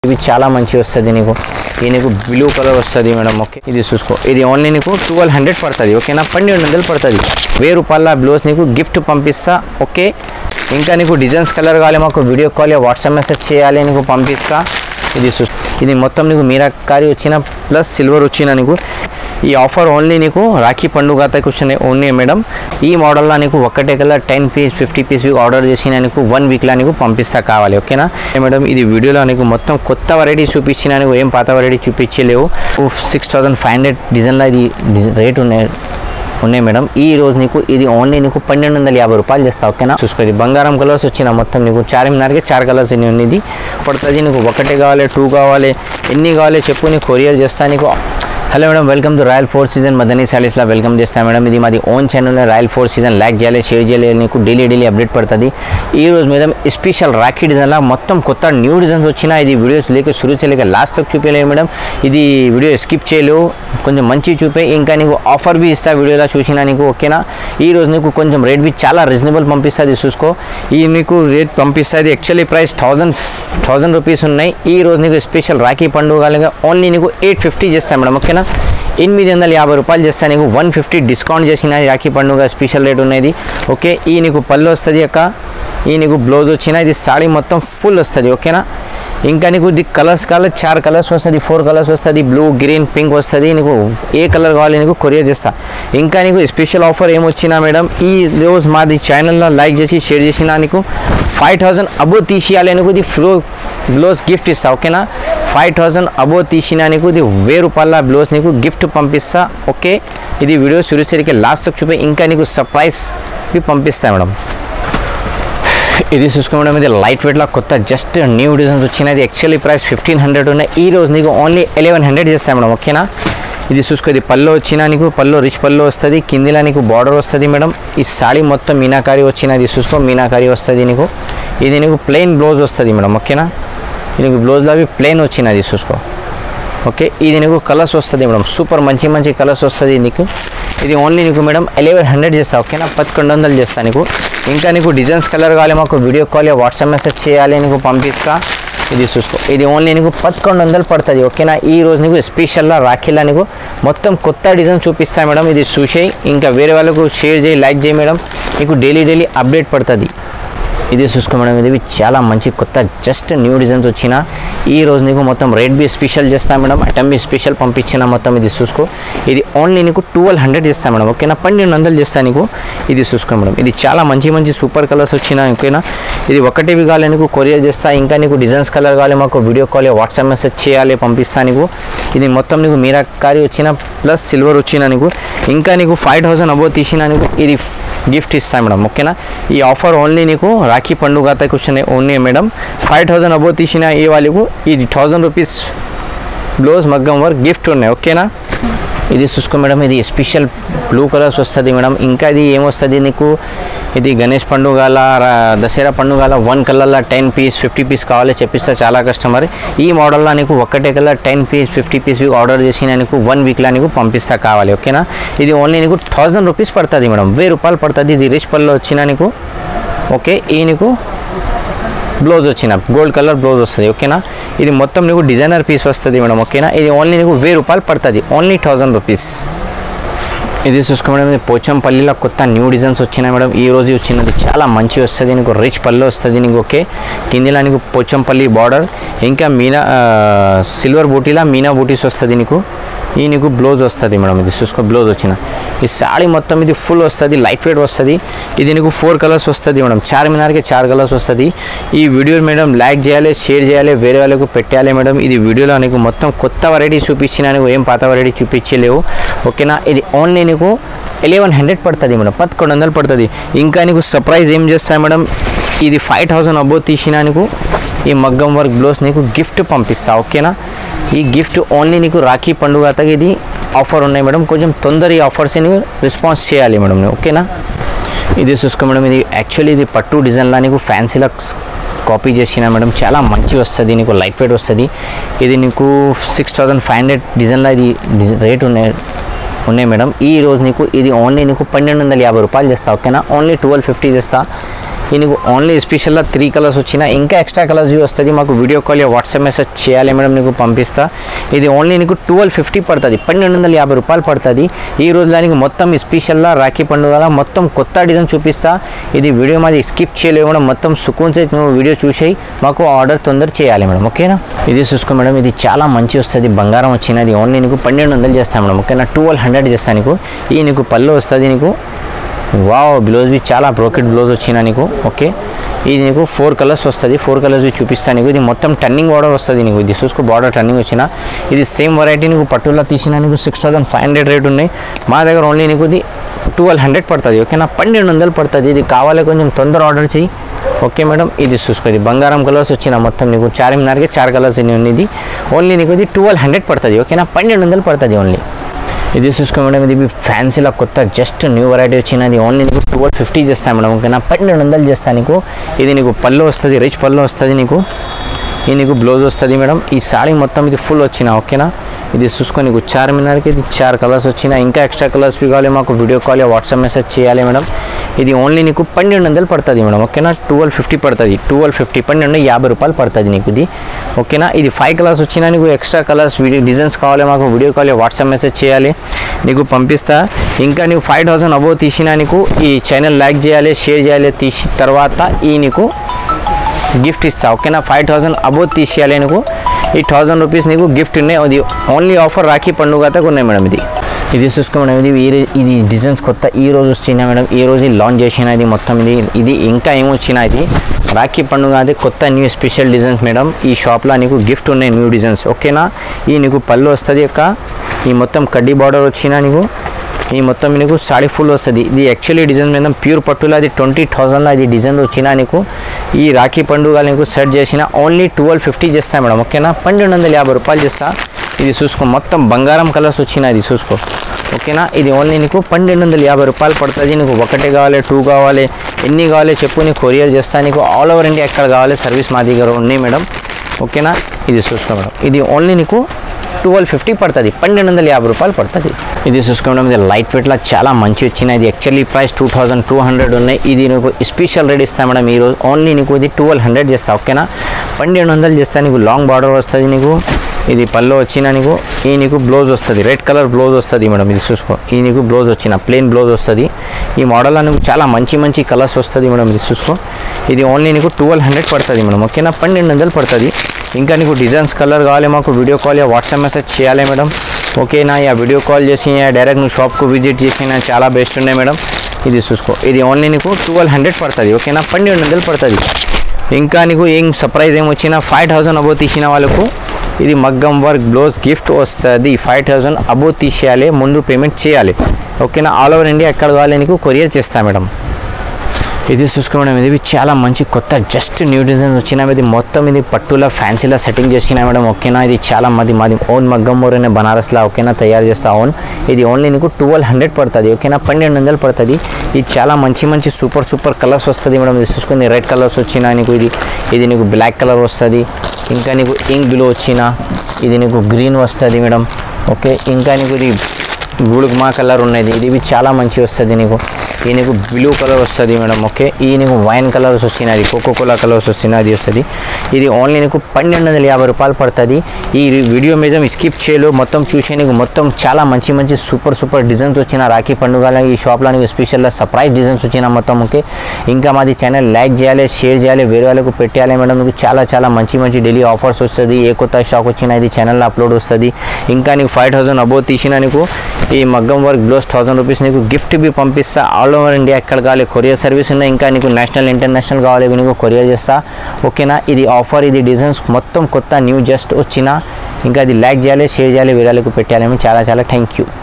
ఇవి చాలా మంచి వస్తుంది నీకు ఇది నీకు బ్లూ కలర్ వస్తుంది మేడం ఓకే ఇది చూసుకో ఇది ఓన్లీ నీకు ట్వెల్వ్ హండ్రెడ్ పడుతుంది ఓకేనా పన్నెండు వందలు పడుతుంది వెయ్యి రూపాయల బ్లౌజ్ నీకు గిఫ్ట్ పంపిస్తా ఓకే ఇంకా నీకు డిజైన్స్ కలర్ కావాలి మాకు వీడియో కాల్ వాట్సాప్ మెసేజ్ చేయాలి నీకు పంపిస్తా ఇది చూ ఇది మొత్తం నీకు మీరాకారి వచ్చిన ప్లస్ సిల్వర్ వచ్చిన నీకు ఈ ఆఫర్ ఓన్లీ నీకు రాఖీ పండుగ కూర్చునే ఓన్లీ మేడం ఈ మోడల్లో నీకు ఒక్కటే కల్లా ten piece fifty piece order చేసిన నీకు వన్ వీక్లో నీకు పంపిస్తా కావాలి ఓకేనా ఏ మేడం ఇది వీడియోలో నీకు మొత్తం కొత్త వెరైటీ చూపించిన నీకు ఏం పాత వెరైటీ చూపించలేవు సిక్స్ థౌసండ్ ఫైవ్ హండ్రెడ్ డిజైన్లో ఇది రేట్ ఉన్నాయి ఉన్నాయి మేడం ఈ రోజు నీకు ఇది ఓన్లీ నీకు పన్నెండు వందల యాభై రూపాయలు చేస్తా ఓకేనా చూసుకో ఇది బంగారం కలర్స్ వచ్చిన మొత్తం నీకు చార్మినార్కి చార్ కలర్స్ ఎన్ని ఉన్నది పడుతుంది నీకు ఒకటే కావాలి టూ కావాలి ఎన్ని కావాలి చెప్పు నీకు కొరియర్ చేస్తా నీకు hello madam welcome to royal four season మదనీ సాలీస్లో వెల్కమ్ చేస్తా మేడం ఇది మాది own channel royal four season like చేయాలి షేర్ చేయాలి నీకు డైలీ డైలీ అప్డేట్ పడుతుంది ఈ రోజు మేడం స్పెషల్ రాఖీ డిజైన్లో మొత్తం కొత్త న్యూ డిజైన్స్ వచ్చిన ఇది వీడియోస్ లేక శురు చేయలేక లాస్ట్ తక్ చూపించలేదు మేడం ఇది వీడియో స్కిప్ చేయలేవు కొంచెం మంచి చూపే ఇంకా నీకు ఆఫర్ బి ఇస్తా వీడియోలో చూసినా నీకు ఓకేనా ఈ రోజు నీకు కొంచెం రేట్ బి చాలా రీజనబుల్ పంపిస్తుంది చూసుకో ఈ నీకు రేట్ పంపిస్తుంది actually price thousand thousand rupees ఉన్నాయి ఈ రోజు నీకు స్పెషల్ రాఖీ పండుగ ఓన్లీ నీకు ఎయిట్ ఫిఫ్టీ చేస్తాను మేడం ఓకేనా ఎనిమిది వందల యాభై రూపాయలు చేస్తా నీకు వన్ ఫిఫ్టీ డిస్కౌంట్ చేసిన రాఖీ పండుగ స్పెషల్ రేట్ ఉన్నది ఓకే ఈ నీకు పళ్ళు వస్తుంది అక్క ఈ నీకు బ్లౌజ్ వచ్చిన ఇది సాడీ మొత్తం ఫుల్ వస్తుంది ఓకేనా ఇంకా నీకు ఇది కలర్స్ కలర్ చార్ కలర్స్ వస్తుంది ఫోర్ కలర్స్ వస్తుంది బ్లూ గ్రీన్ పింక్ వస్తుంది నీకు ఏ కలర్ కావాలి నీకు కొరియర్ చేస్తా ఇంకా నీకు స్పెషల్ ఆఫర్ ఏమొచ్చినా మేడం ఈ రోజు మాది ఛానల్లో లైక్ చేసి షేర్ చేసిన నీకు ఫైవ్ థౌజండ్ అబో తీసేయాలి నీకు ఇది ఫ్లో బ్లౌజ్ గిఫ్ట్ ఇస్తా ఓకేనా ఫైవ్ థౌజండ్ అబో తీసిన నీకు ఇది వెయ్యి రూపాయల బ్లౌజ్ నీకు గిఫ్ట్ పంపిస్తా ఓకే ఇది వీడియో సురుసరికి లాస్ట్ చూపి ఇంకా నీకు సర్ప్రైజ్ పంపిస్తా మేడం ఇది చూసుకోవడం ఇది లైట్ వెయిట్లో కొత్త జస్ట్ న్యూ డిజైన్స్ వచ్చినది యాక్చువల్లీ ప్రైస్ ఫిఫ్టీన్ హండ్రెడ్ ఉన్నాయి ఈ రోజు నీకు ఓన్లీ ఎలెవెన్ హండ్రెడ్ చేస్తాను మేడం ఓకేనా ఇది చూసుకో ఇది పళ్ళు వచ్చినా నీకు పళ్ళు రిచ్ పళ్ళు వస్తుంది కిందిలా నీకు బార్డర్ వస్తుంది మేడం ఈ సాడీ మొత్తం మీనాకారి వచ్చినది చూసుకో మీనాకారి వస్తుంది నీకు ఇది నీకు ప్లెయిన్ బ్లౌజ్ వస్తుంది మేడం ఓకేనా ఇది నీకు బ్లౌజ్లో అవి ప్లెయిన్ వచ్చినది చూసుకో ఓకే ఇది నీకు కలర్స్ వస్తుంది మేడం సూపర్ మంచి మంచి కలర్స్ వస్తుంది నీకు ఇది ఓన్లీ నీకు మేడం ఎలెవెన్ హండ్రెడ్ చేస్తా ఓకేనా పదకొండు వందలు చేస్తా నీకు ఇంకా నీకు డిజైన్స్ కలర్ కావాలి మాకు వీడియో కాల్ వాట్సాప్ మెసేజ్ చేయాలి నీకు పంపిస్తా ఇది చూసుకో ఇది ఓన్లీ నీకు పదకొండు వందలు పడుతుంది ఓకేనా ఈ రోజు నీకు స్పెషల్గా రాఖీలా నీకు మొత్తం కొత్త డిజైన్ చూపిస్తా మేడం ఇది చూసేయి ఇంకా వేరే వాళ్ళకు షేర్ చేయి లైక్ చేయి మేడం నీకు డైలీ డైలీ అప్డేట్ పడుతుంది ఇది చూసుకో మేడం ఇది చాలా మంచి కొత్త జస్ట్ న్యూ డిజైన్స్ వచ్చిన ఈ రోజు నీకు మొత్తం రేట్ బి స్పెషల్ చేస్తా మేడం ఐటమ్ బి స్పెషల్ పంపించిన మొత్తం ఇది చూసుకో ఇది ఓన్లీ నీకు ట్వెల్వ్ హండ్రెడ్ చేస్తా మేడం ఓకేనా పన్నెండు వందలు చేస్తా నీకు ఇది చూసుకో మేడం ఇది చాలా మంచి మంచి సూపర్ కలర్స్ వచ్చిన ఓకేనా ఇది ఒకటివి కావాలి నీకు కొరియర్ చేస్తా ఇంకా నీకు డిజైన్స్ కలర్ కావాలి మాకు వీడియో కాల్ వాట్సాప్ మెసేజ్ చేయాలి పంపిస్తా నీకు ఇది మొత్తం నీకు మీరాకారి వచ్చిన ప్లస్ సిల్వర్ వచ్చిన నీకు ఇంకా నీకు ఫైవ్ థౌసండ్ అబో తీసిన నీకు ఇది గిఫ్ట్ ఇస్తా మేడం ఓకేనా ఈ ఆఫర్ ఓన్లీ నీకు రాఖీ పండుగ కూర్చునే ఓన్లీ మేడం ఫైవ్ థౌసండ్ అబో తీసిన ఈ వాళ్ళకు ఇది థౌజండ్ రూపీస్ బ్లౌజ్ మగ్గం వర్క్ గిఫ్ట్ ఉన్నాయి ఓకేనా ఇది చూసుకో మేడం ఇది స్పెషల్ బ్లూ కలర్స్ వస్తుంది మేడం ఇంకా ఇది ఏమొస్తుంది నీకు ఇది గణేష్ పండుగల రా- దసరా పండుగల వన్ కలర్లో టెన్ పీస్ ఫిఫ్టీ పీస్ కావాలి చెప్పిస్తా చాలా కస్టమర్ ఈ మోడల్లో నీకు ఒక్కటే colour ten piece fifty piece order చేసిన నీకు వన్ వీక్లో నీకు పంపిస్తా కావాలి ఓకేనా ఇది ఓన్లీ నీకు థౌజండ్ రూపీస్ పడుతుంది మేడం వెయ్యి రూపాయలు పడుతుంది ఇది రిచ్ పల్లో వచ్చిన నీకు ఓకే ఈ నీకు బ్లౌజ్ వచ్చిన గోల్డ్ కలర్ బ్లౌజ్ వస్తుంది ఓకేనా ఇది మొత్తం నీకు డిజైనర్ పీస్ వస్తుంది మేడం ఓకేనా ఇది ఓన్లీ నీకు వెయ్యి రూపాయలు పడుతుంది ఓన్లీ థౌజండ్ రూపీస్ ఇది చూసుకో మేడం ఇది పోచంపల్లిలో కొత్త న్యూ డిజైన్స్ వచ్చినాయి మేడం ఈ రోజు వచ్చినది చాలా మంచి వస్తుంది నీకు రిచ్ పళ్ళు వస్తుంది నీకు ఓకే కిందిలా నీకు పోచంపల్లి బార్డర్ ఇంకా మీనా సిల్వర్ బూటీలా మీనా బూటీస్ వస్తుంది నీకు ఈ నీకు బ్లౌజ్ వస్తుంది మేడం ఇది చూసుకో బ్లౌజ్ వచ్చిన ఈ సాడీ మొత్తం ఇది ఫుల్ వస్తుంది లైట్ వెయిట్ వస్తుంది ఇది నీకు ఫోర్ కలర్స్ వస్తుంది మేడం చార్మినార్కి చార్ కలర్స్ వస్తుంది ఈ వీడియో మేడం లైక్ చేయాలి షేర్ చేయాలి వేరే వాళ్ళకు పెట్టాలి మేడం ఇది వీడియోలో నీకు మొత్తం కొత్త వెరైటీ చూపించిన నీకు ఏం పాత వెరైటీ చూపించలేవు ఓకేనా ఇది ఓన్లీ నీకు ఎలెవెన్ హండ్రెడ్ పడుతుంది మేడం పదకొండు వందలు పడుతుంది ఇంకా నీకు సర్ప్రైజ్ ఏం చేస్తాయి మేడం ఇది ఫైవ్ థౌసండ్ అబో తీసిన నీకు ఈ మగ్గం వర్క్ బ్లౌజ్ నీకు గిఫ్ట్ పంపిస్తా ఓకేనా ఈ గిఫ్ట్ ఓన్లీ నీకు రాఖీ పండుగ అతగా ఇది ఆఫర్ ఉన్నాయి మేడం కొంచెం తొందర ఈ ఆఫర్స్ నీకు రెస్పాన్స్ చేయాలి మేడం నువ్వు, ఓకేనా ఇది చూసుకో మేడం ఇది యాక్చువల్లీ ఇది పట్టు డిజైన్లా నీకు ఫ్యాన్సీలా కాపీ చేసిన మేడం చాలా మంచి వస్తుంది నీకు లైట్ వెయిట్ వస్తుంది ఇది నీకు సిక్స్ థౌజండ్ ఫైవ్ హండ్రెడ్ డిజైన్లో ఇది రేట్ ఉన్నాయి ఉన్నాయి మేడం ఈ రోజు నీకు ఇది ఓన్లీ నీకు పన్నెండు వందల యాభై రూపాయలు చేస్తా ఓకేనా ఓన్లీ ట్వెల్వ్ ఫిఫ్టీ చేస్తా ఈ నీకు ఓన్లీ స్పెషల్గా త్రీ కలర్స్ వచ్చిన ఇంకా ఎక్స్ట్రా కలర్స్ వస్తుంది మాకు వీడియో కాల్ వాట్సాప్ మెసేజ్ చేయాలి మేడం నీకు పంపిస్తా ఇది ఓన్లీ నీకు ట్వెల్వ్ ఫిఫ్టీ పడుతుంది పన్నెండు వందల యాభై రూపాయలు పడుతుంది ఈ రోజు దానికి మొత్తం స్పెషల్గా రాఖీ పండుగ మొత్తం కొత్త డిజైన్ చూపిస్తా ఇది వీడియో మాది స్కిప్ చేయలేవు మేడం మొత్తం సుకూన్ సే నువ్వు వీడియో చూసేయి మాకు ఆర్డర్ తొందర చేయాలి మేడం ఓకేనా ఇది చూసుకో మేడం ఇది చాలా మంచి వస్తుంది బంగారం వచ్చినది ఓన్లీ నీకు పన్నెండు వందలు చేస్తాను మేడం ఓకేనా ట్వెల్వ్ హండ్రెడ్ చేస్తాను నీకు ఈ నీకు పళ్ళు వస్తుంది నీకు వావ్ బ్లౌజ్ బి చాలా బ్రోకెట్ బ్లౌజ్ వచ్చిన నీకు ఓకే ఇది నీకు ఫోర్ కలర్స్ వస్తుంది ఫోర్ కలర్స్ బి చూపిస్తాను నీకు ఇది మొత్తం టర్నింగ్ బార్డర్ వస్తుంది నీకు ఇది చూసుకో బార్డర్ టర్నింగ్ వచ్చిన ఇది సేమ్ వెరైటీ నీకు పట్టులో తీసిన నీకు six thousand five hundred rate ఉన్నాయి మా దగ్గర ఓన్లీ నీకు ఇది ట్వెల్వ్ హండ్రెడ్ పడుతుంది ఓకేనా పన్నెండు వందలు పడుతుంది ఇది కావాలి కొంచెం తొందర ఆర్డర్ చేయి ఓకే మేడం ఇది చూసుకో ఇది బంగారం కలర్స్ వచ్చిన మొత్తం నీకు చార్మినార్కి చార్ కలర్స్ ఉంది ఇది ఓన్లీ నీకు ఇది ట్వెల్వ్ హండ్రెడ్ పడుతుంది ఓకేనా పన్నెండు వందలు పడుతుంది ఓన్లీ ఇది చూసుకో మేడం ఇది ఫ్యాన్సీలో కొత్త జస్ట్ న్యూ వెరైటీ వచ్చినది ఓన్లీ నీకు ట్వెల్వ్ ఫిఫ్టీ చేస్తాను మేడం ఓకేనా పన్నెండు వందలు చేస్తాను నీకు ఇది నీకు పళ్ళు వస్తుంది రిచ్ పళ్ళు వస్తుంది నీకు ఇది నీకు బ్లౌజ్ వస్తుంది మేడం ఈ సాడీ మొత్తం ఇది ఫుల్ వచ్చిన ఓకేనా ఇది చూసుకో నీకు చార్మినార్కి ఇది చార్ కలర్స్ వచ్చిన ఇంకా ఎక్స్ట్రా కలర్స్ కావాలి మాకు వీడియో కాల్ వాట్సాప్ మెసేజ్ చేయాలి మేడం ఇది ఓన్లీ నీకు పన్నెండు వందలు పడుతుంది మేడం ఓకేనా ట్వెల్వ్ ఫిఫ్టీ పడుతుంది ట్వెల్వ్ ఫిఫ్టీ పన్నెండు యాభై రూపాయలు పడుతుంది నీకు ఇది ఓకేనా ఇది ఫైవ్ కలర్స్ వచ్చినా నీకు ఎక్స్ట్రా కలర్స్ వీడియో డిజైన్స్ కావాలి మాకు వీడియో కాల్ వాట్సాప్ మెసేజ్ చేయాలి నీకు పంపిస్తా ఇంకా నీకు ఫైవ్ థౌసండ్ అబోవ్ తీసినా నీకు ఈ ఛానల్ లైక్ చేయాలి షేర్ చేయాలి తీసి తర్వాత ఈ నీకు గిఫ్ట్ ఇస్తా ఓకేనా ఫైవ్ థౌసండ్ అబోవ్ తీసేయాలి నీకు ఈ థౌసండ్ రూపీస్ నీకు గిఫ్ట్ ఉన్నాయి అది ఓన్లీ ఆఫర్ రాఖీ పండుగ ఉన్నాయి మేడం ఇది ఇది చూసుకో మేడం ఇది ఈ రే- ఇది డిజైన్స్ కొత్త ఈ రోజు వచ్చిన మేడం ఈ రోజు లాంచ్ చేసిన ఇది మొత్తం ఇది ఇది ఇంకా ఏమొచ్చినా ఇది రాఖీ పండుగ అది కొత్త న్యూ స్పెషల్ డిజైన్స్ మేడం ఈ షాప్లో నీకు గిఫ్ట్ ఉన్నాయి న్యూ డిజైన్స్ ఓకేనా ఈ నీకు పళ్ళు వస్తుంది యొక్క ఈ మొత్తం కడ్డీ బార్డర్ వచ్చినా నీకు ఈ మొత్తం నీకు సాడీ ఫుల్ వస్తుంది ఇది యాక్చువల్లీ డిజైన్ మీద ప్యూర్ పట్టులో అది ట్వంటీ థౌసండ్లో అది డిజైన్ వచ్చినా నీకు ఈ రాఖీ పండుగ నీకు సెట్ చేసిన ఓన్లీ ట్వెల్వ్ ఫిఫ్టీ చేస్తా మేడం ఓకేనా పన్నెండు వందల యాభై రూపాయలు చేస్తా ఇది చూసుకో మొత్తం బంగారం కలర్స్ వచ్చిన ఇది చూసుకో ఓకేనా ఇది ఓన్లీ నీకు పన్నెండు వందల యాభై రూపాయలు పడుతుంది నీకు ఒకటే కావాలి టూ కావాలి ఎన్ని కావాలి చెప్పు నీకు కొరియర్ చేస్తా నీకు ఆల్ ఓవర్ ఇండియా ఎక్కడ కావాలి సర్వీస్ మా దగ్గర ఉన్నాయి మేడం ఓకేనా ఇది చూసుకో మేడం ఇది ఓన్లీ నీకు ట్వెల్వ్ ఫిఫ్టీ పడుతుంది పన్నెండు వందల యాభై రూపాయలు పడుతుంది ఇది చూసుకోవడం ఇది లైట్ వెయిట్లో చాలా మంచి వచ్చినాయి ఇది actually price two thousand two hundred ఉన్నాయి ఇది నీకు స్పెషల్ రేట్ ఇస్తా మేడం ఈరోజు ఓన్లీ నీకు ఇది ట్వెల్వ్ హండ్రెడ్ చేస్తా ఓకేనా పన్నెండు వందలు చేస్తా నీకు లాంగ్ బార్డర్ వస్తుంది నీకు ఇది పళ్ళు వచ్చిన నీకు ఈ నీకు బ్లౌజ్ వస్తుంది రెడ్ కలర్ బ్లౌజ్ వస్తుంది మేడం ఇది చూసుకో ఈ నీకు బ్లౌజ్ వచ్చిన ప్లెయిన్ బ్లౌజ్ వస్తుంది ఈ మోడల్లో నీకు చాలా మంచి మంచి కలర్స్ వస్తుంది మేడం ఇది చూసుకో ఇది ఓన్లీ నీకు ట్వెల్వ్ హండ్రెడ్ పడుతుంది మేడం ఓకేనా పన్నెండు వందలు పడుతుంది ఇంకా నీకు డిజైన్స్ కలర్ కావాలి మాకు వీడియో కాల్ యా వాట్సాప్ మెసేజ్ చేయాలి మేడం ఓకేనా యా వీడియో కాల్ చేసి యా డైరెక్ట్ నువ్వు షాప్కు విజిట్ చేసిన చాలా బెస్ట్ ఉన్నాయి మేడం ఇది చూసుకో ఇది ఓన్లీ నీకు ట్వెల్వ్ హండ్రెడ్ పడుతుంది ఓకేనా పన్నెండు వందలు పడుతుంది ఇంకా నీకు ఏం సర్ప్రైజ్ ఏం వచ్చినా ఫైవ్ థౌసండ్ అబో తీసిన వాళ్ళకు ఇది మగ్గం వర్క్ బ్లౌజ్ గిఫ్ట్ వస్తుంది ఫైవ్ థౌసండ్ అబో తీసేయాలి ముందు పేమెంట్ చేయాలి ఓకేనా ఆల్ ఓవర్ ఇండియా ఎక్కడ కావాలి నీకు కొరియర్ చేస్తా మేడం ఇది చూసుకోవడం ఇది చాలా మంచి కొత్త జస్ట్ న్యూ డిజైన్ వచ్చిన ఇది మొత్తం ఇది పట్టులో ఫ్యాన్సీలో సెట్టింగ్ చేసిన మేడం ఓకేనా ఇది చాలా మాది మాది ఓన్ మగ్గం అనే బనారస్లో ఓకేనా తయారు చేస్తా ఓన్ ఇది ఓన్లీ నీకు ట్వెల్వ్ హండ్రెడ్ పడుతుంది ఓకేనా పన్నెండు వందలు పడుతుంది ఇది చాలా మంచి మంచి సూపర్ సూపర్ కలర్స్ వస్తుంది మేడం ఇది చూసుకుని రెడ్ కలర్స్ వచ్చిన నీకు ఇది ఇది నీకు బ్లాక్ కలర్ వస్తుంది ఇంకా నీకు ఇంక్ బ్లూ వచ్చిన ఇది నీకు గ్రీన్ వస్తుంది మేడం ఓకే ఇంకా నీకు ఇది గుడుగుమా కలర్ ఉన్నది ఇది చాలా మంచి వస్తుంది నీకు ఈ నీకు బ్లూ కలర్ వస్తుంది మేడం ఓకే ఈ నీకు వైన్ కలర్స్ వచ్చినది కోకో కోలా కలర్స్ వచ్చినది వస్తుంది ఇది ఓన్లీ నీకు పన్నెండు వందల యాభై రూపాయలు పడుతుంది ఈ వీడియో మీద స్కిప్ చేయలు మొత్తం చూసే నీకు మొత్తం చాలా మంచి మంచి సూపర్ సూపర్ డిజైన్స్ వచ్చిన రాఖీ పండుగ ఈ షాప్లో నీకు స్పెషల్గా సర్ప్రైజ్ డిజైన్స్ వచ్చిన మొత్తం ఓకే ఇంకా మాది ఛానల్ లైక్ చేయాలి షేర్ చేయాలి వేరే వాళ్ళకు పెట్టాలి మేడం మీకు చాలా చాలా మంచి మంచి డైలీ ఆఫర్స్ వస్తుంది ఏ కొత్త స్టాక్ వచ్చినా ఇది ఛానల్లో అప్లోడ్ వస్తుంది ఇంకా నీకు ఫైవ్ థౌసండ్ అబోవ్ తీసిన నీకు ఈ మగ్గం వర్క్ బ్లౌజ్ థౌసండ్ రూపీస్ నీకు గిఫ్ట్ బి పంపిస్తా ఆల్ ఓవర్ ఇండియా ఎక్కడ కావాలి కొరియర్ సర్వీస్ ఉన్నాయి ఇంకా నీకు నేషనల్ ఇంటర్నేషనల్ కావాలి ఇవి నీకు కొరియర్ చేస్తా ఓకేనా ఇది ఆఫర్ ఇది డిజైన్స్ మొత్తం కొత్త న్యూ జస్ట్ వచ్చిన ఇంకా అది లైక్ చేయాలి షేర్ చేయాలి వీరాలకు పెట్టాలి చాలా చాలా థ్యాంక్ యూ